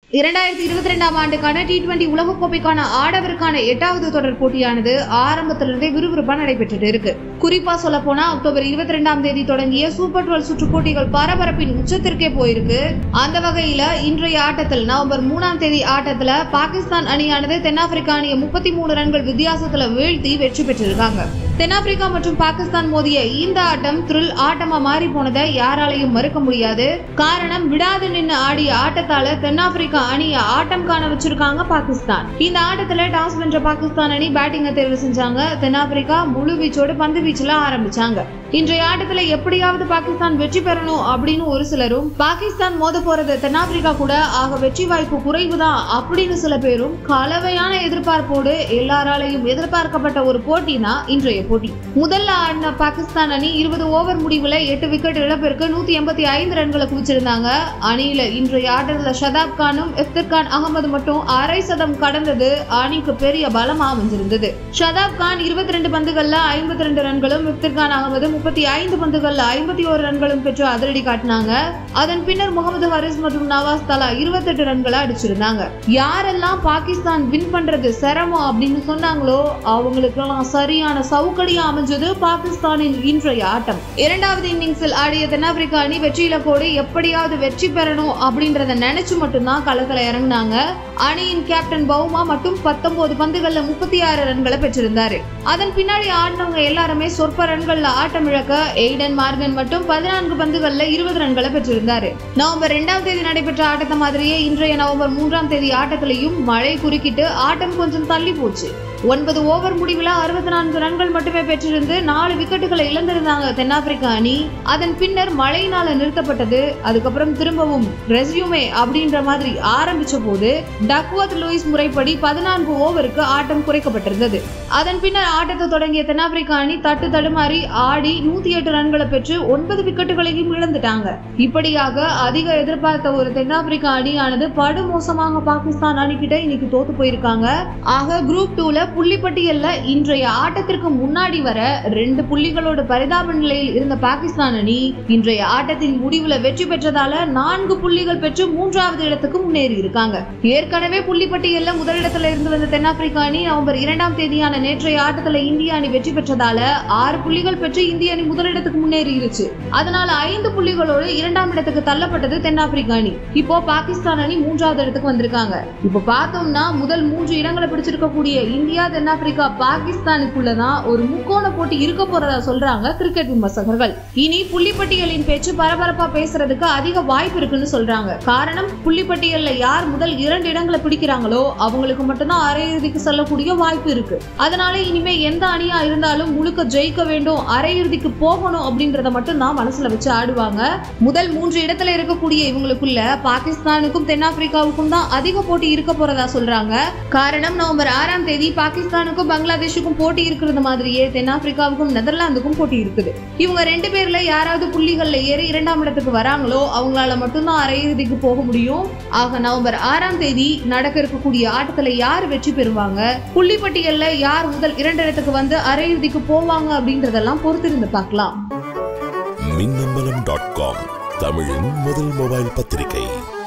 இரண்டாயிரத்தி இருபத்தி ரெண்டாம் ஆண்டுக்கான டி டுவெண்டி உலகக்கோப்பைக்கான ஆடவருக்கான எட்டாவது தொடர் போட்டியானது ஆரம்பத்திலிருந்தே விறுவிறுப்பா நடைபெற்றுட்டு இருக்கு குறிப்பா சொல்ல போனா அக்டோபர் இருபத்தி ரெண்டாம் தேதி தொடங்கிய சூப்பர் டுவெல் சுற்று போட்டிகள் பரபரப்பின் உச்சத்திற்கே போயிருக்கு அந்த வகையில இன்றைய ஆட்டத்தில் நவம்பர் மூணாம் தேதி ஆட்டத்துல பாகிஸ்தான் அணியானது தென்னாப்பிரிக்கா அணியை முப்பத்தி மூணு ரன்கள் வித்தியாசத்துல வீழ்த்தி வெற்றி பெற்றிருக்காங்க தென்னாப்பிரிக்கா மற்றும் பாகிஸ்தான் மோதிய இந்த ஆட்டம் த்ரில் ஆட்டமா மாறி போனதை யாராலையும் மறுக்க முடியாது காரணம் விடாது நின்னு ஆடிய ஆட்டத்தால தென்னாப்பிரிக்கா அணியை ஆட்டம் காண வச்சிருக்காங்க பாகிஸ்தான் இந்த ஆட்டத்துல டாஸ் வென்ற பாகிஸ்தான் அணி பேட்டிங்கை தேர்வு செஞ்சாங்க தென்னாப்பிரிக்கா முழு வீச்சோடு பந்து வீச்சுல ஆரம்பிச்சாங்க இன்றைய ஆட்டத்துல எப்படியாவது பாகிஸ்தான் வெற்றி பெறணும் அப்படின்னு ஒரு சிலரும் பாகிஸ்தான் மோத போறது தென்னாப்பிரிக்கா கூட ஆக வெற்றி வாய்ப்பு குறைவுதான் அப்படின்னு சில பேரும் கலவையான எதிர்பார்ப்போடு எல்லாராலையும் எதிர்பார்க்கப்பட்ட ஒரு போட்டினா இன்றைய போட்டி முதல்ல ஆடின பாகிஸ்தான் அணி இருபது ஓவர் முடிவுல எட்டு விக்கெட் இழப்பிற்கு நூத்தி எண்பத்தி ஐந்து ரன்களை குவிச்சிருந்தாங்க அணியில இன்றைய ஆட்டத்துல ஷதாப் கானும் இஃப்திர் கான் அகமது மட்டும் அரை சதம் கடந்தது அணிக்கு பெரிய பலமா அமைஞ்சிருந்தது ஷதாப் கான் இருபத்தி ரெண்டு பந்துகள்ல ஐம்பத்தி ரெண்டு ரன்களும் இஃப்திர் கான் அகமது முப்பத்தி ஐந்து பந்துகள்ல ஐம்பத்தி ஒரு ரன்களும் பெற்று அதிரடி காட்டினாங்க அதன் பின்னர் முகமது ஹரிஸ் மற்றும் நவாஸ் தலா இருபத்தெட்டு ரன்களை அடிச்சிருந்தாங்க யாரெல்லாம் பாகிஸ்தான் வின் பண்றது சிரமம் அப்படின்னு சொன்னாங்களோ அவங்களுக்கெல்லாம் சரியான சவுக்கடியா அமைஞ்சது பாகிஸ்தானின் இன்றைய ஆட்டம் இரண்டாவது இன்னிங்ஸில் ஆடிய தென்னாப்பிரிக்கா அணி வெற்றி இலக்கோடு எப்படியாவது வெற்றி பெறணும் அப்படின்றத நினைச்சு மட்டும்தான் களத்துல இறங்குனாங்க அணியின் கேப்டன் பவுமா மட்டும் பத்தொன்பது பந்துகள்ல முப்பத்தி ஆறு ரன்களை பெற்றிருந்தாரு அதன் பின்னாடி ஆடினவங்க எல்லாருமே சொற்ப ரன்கள்ல ஆட்டம் இழக்க எய்டன் மார்கன் மட்டும் பதினான்கு பந்துகள்ல இருபது ரன்களை பெற்றிருந்தாரு நவம்பர் இரண்டாம் தேதி நடைபெற்ற ஆட்டத்தை மாதிரியே இன்றைய நவம்பர் மூன்றாம் தேதி ஆட்டத்திலையும் மழை குறுக்கிட்டு ஆட்டம் கொஞ்சம் தள்ளி போச்சு ஒன்பது ஓவர் முடிவில் அறுபத்தி நான்கு ரன்கள் மட்டுமே பெற்றிருந்து நாலு விக்கெட்டுகளை இழந்திருந்தாங்க தென்னாப்பிரிக்கா அணி அதன் பின்னர் மழையினால நிறுத்தப்பட்டது அதுக்கப்புறம் திரும்பவும் ரெஸ்யூமே அப்படின்ற மாதிரி ஆரம்பிச்ச போது டக்வர்த் லூயிஸ் முறைப்படி பதினான்கு ஓவருக்கு ஆட்டம் குறைக்கப்பட்டிருந்தது அதன் பின்னர் ஆட்டத்தை தொடங்கிய தென்னாப்பிரிக்கா அணி தட்டு தடுமாறி ஆடி நூத்தி எட்டு ரன்களை பெற்று ஒன்பது விக்கெட்டுகளையும் இழந்துட்டாங்க இப்படியாக அதிக எதிர்பார்த்த ஒரு தென்னாப்பிரிக்கா அணியானது படுமோசமாக பாகிஸ்தான் அணிக்கிட்ட இன்னைக்கு தோத்து போயிருக்காங்க ஆக குரூப் டூல புள்ளிப்பட்டியல்ல இன்றைய ஆட்டத்திற்கு முன்னாடி வர ரெண்டு புள்ளிகளோட பரிதாப நிலையில் இருந்த பாகிஸ்தான் அணி இன்றைய ஆட்டத்தின் முடிவுல வெற்றி பெற்றதால நான்கு புள்ளிகள் பெற்று மூன்றாவது இடத்துக்கு முன்னேறி இருக்காங்க ஏற்கனவே புள்ளிப்பட்டியல்ல முதலிடத்துல இருந்து வந்த தென்னாப்பிரிக்கா அணி நவம்பர் இரண்டாம் தேதியான நேற்றைய ஆட்டத்துல இந்திய அணி வெற்றி பெற்றதால ஆறு புள்ளிகள் பெற்று இந்திய அணி முதலிடத்துக்கு முன்னேறிடுச்சு அதனால ஐந்து புள்ளிகளோடு இரண்டாம் இடத்துக்கு தள்ளப்பட்டது தென்னாப்பிரிக்கா அணி இப்போ பாகிஸ்தான் அணி மூன்றாவது இடத்துக்கு வந்திருக்காங்க இப்போ பார்த்தோம்னா முதல் மூன்று இடங்களை பிடிச்சிருக்கக்கூடிய இந்தியா தென்னாப்பிரிக்கா பாகிஸ்தானுக்குள்ளதான் ஒரு முக்கோண போட்டி இருக்க போறதா சொல்றாங்க கிரிக்கெட் விமர்சகர்கள் இனி புள்ளிப்பட்டியலின் பேச்சு பரபரப்பா பேசுறதுக்கு அதிக வாய்ப்பு இருக்குன்னு சொல்றாங்க காரணம் புள்ளிப்பட்டியல்ல யார் முதல் இரண்டு இடங்களை பிடிக்கிறாங்களோ அவங்களுக்கு மட்டும்தான் அரையிறுதிக்கு செல்லக்கூடிய வாய்ப்பு இருக்கு அதனால இனிமே எந்த அணியா இருந்தாலும் முழுக்க ஜெயிக்க வேண்டும் அரையிறுதிக்கு போகணும் அப்படின்றத மட்டும் தான் மனசுல வச்சு ஆடுவாங்க முதல் மூன்று இடத்துல இருக்கக்கூடிய இவங்களுக்குள்ள பாகிஸ்தானுக்கும் தென்னாப்பிரிக்காவுக்கும் தான் அதிக போட்டி இருக்க போறதா சொல்றாங்க காரணம் நவம்பர் ஆறாம் தேதி பாகிஸ்தானுக்கும் பங்களாதேஷுக்கும் போட்டி இருக்கிறது மாதிரியே தென்னாப்பிரிக்காவுக்கும் நெதர்லாந்துக்கும் போட்டி இருக்குது இவங்க ரெண்டு பேர்ல யாராவது புள்ளிகள்ல ஏறி இரண்டாம் இடத்துக்கு வராங்களோ அவங்களால மட்டும்தான் அரையிறுதிக்கு போக முடியும் ஆக நவம்பர் ஆறாம் தேதி நடக்க இருக்கக்கூடிய ஆட்டத்துல யார் வெற்றி பெறுவாங்க புள்ளிப்பட்டியல்ல யார் முதல் இரண்டு இடத்துக்கு வந்து அரையிறுதிக்கு போவாங்க அப்படின்றதெல்லாம் பொறுத்திருந்து பார்க்கலாம் மின்னம்பலம் டாட் காம் தமிழின் முதல் மொபைல் பத்திரிகை